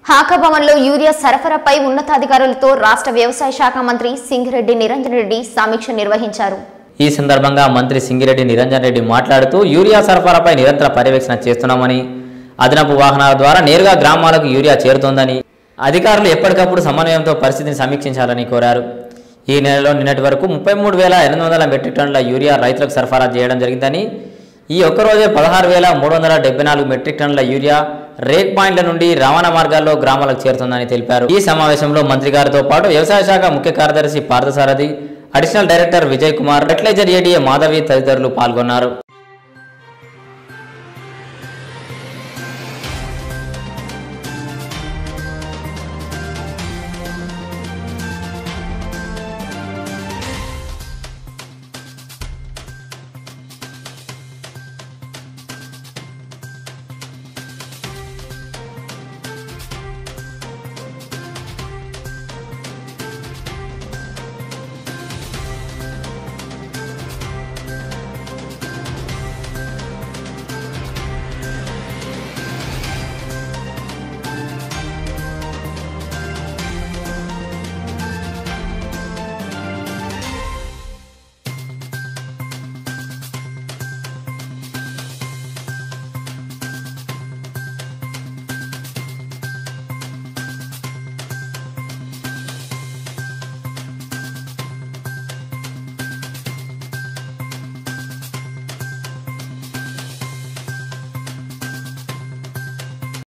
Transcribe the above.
హాకభవన్లో urea సరఫరాపై ఉన్నతాధికారులతో రాష్ట్ర వ్యవసాయ శాఖ మంత్రి సింగిరెడ్డి నిరంజన్ రెడ్డి సమీక్ష నిర్వహించారు ఈ సందర్భంగా మంత్రి సింగిరెడ్డి నిరంజన్ రెడ్డి మాట్లాడుతూ యూరియా సరఫరాపై నిరంతర పర్యవేక్షణ చేస్తున్నామని అదనపు వాహనాల ద్వారా నేరుగా గ్రామాలకు యూరియా చేరుతోందని అధికారులు ఎప్పటికప్పుడు సమన్వయంతో పరిస్థితిని సమీక్షించాలని కోరారు ఈ నెలలో నిన్నటి వరకు ముప్పై మూడు వేల ఎనిమిది వందల మెట్రిక్ టన్నుల యూరియా రైతులకు సరఫరా చేయడం జరిగిందని ఈ ఒక్కరోజే పదహారు వేల మూడు వందల డెబ్బై నాలుగు మెట్రిక్ టన్నుల యూరియా రేక్ పాయింట్ల నుండి రవాణా మార్గాల్లో గ్రామాలకు చేరుతుందని తెలిపారు ఈ సమావేశంలో మంత్రి గారితో పాటు వ్యవసాయ శాఖ ముఖ్య కార్యదర్శి Parthasarathi additional director Vijay Kumar fertiliser ADA Madhavi తదితరులు పాల్గొన్నారు